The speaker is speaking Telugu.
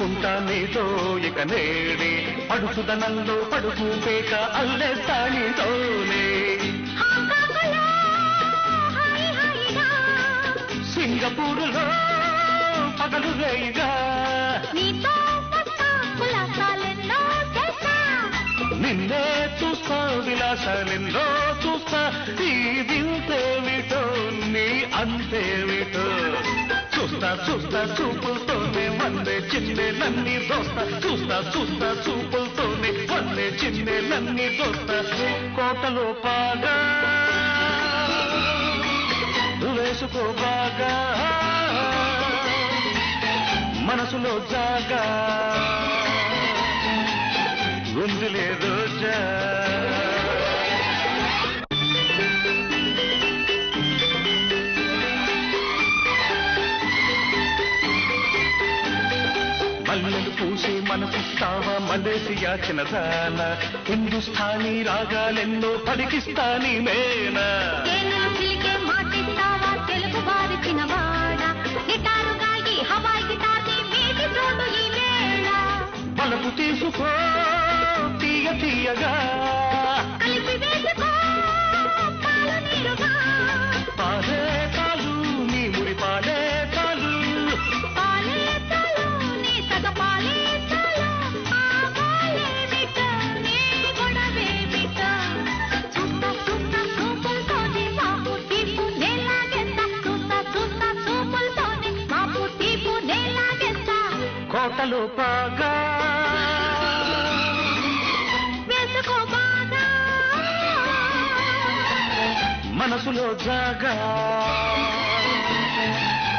పంచుకుంటా నీతో ఇక నేడే పడుచుదనంలో పడుచు పేక అల్లెస్తా నీతోనే హాంకాంగ్లో హాయి హాయిగా సింగపూరులో పగలు రేయిగా నీతో వస్తా కులాసాలెన్నో చేస్తా నిన్నే చూస్తా విలాసాలెన్నో చూస్తా ఈ వింతేమిటో నీ అంతేమిటో చూస్తా చూస్తా చూపులతోనే వన్నే చిన్నే నన్ని దోస్తా చూస్తా చూస్తా చూపులతోనే వన్నే చిన్నే నన్ని దోస్తా కోటలో పాగా వేసుకో బాగా మనసులో జాగా గుంజులే రోజా మల్లెలు పూసే మనసిస్తావా మలేసియా చిన్నదాన హిందుస్థానీ రాగాలెన్నో పలికిస్తాని మేనా తేనెలు చిలికే మాటిస్తావా తెలుగు వారి చిన్నవాడ గిటారు గాయి హవాయి గిటార్ని మీటి చూడు ఈ వేళ బలపు తీసుకో తీయ తీయగా కలిపి వేసుకో పాలు నీరుగా పాలే కాలు నీ మురి పాలే కాలు పాలే చాలు నీ సగ పాలే చాలు ఆ గోలేమిట నీ గొడవేమిట చూస్తా చూస్తా చూపులతోనే మాపు తీపు నేలాగేస్తా చూస్తా చూస్తా చూపులతోనే మాపు తీపు నేలాగేస్తా కోటలో పాగా వేసుకో బాగా మనసులో జాగా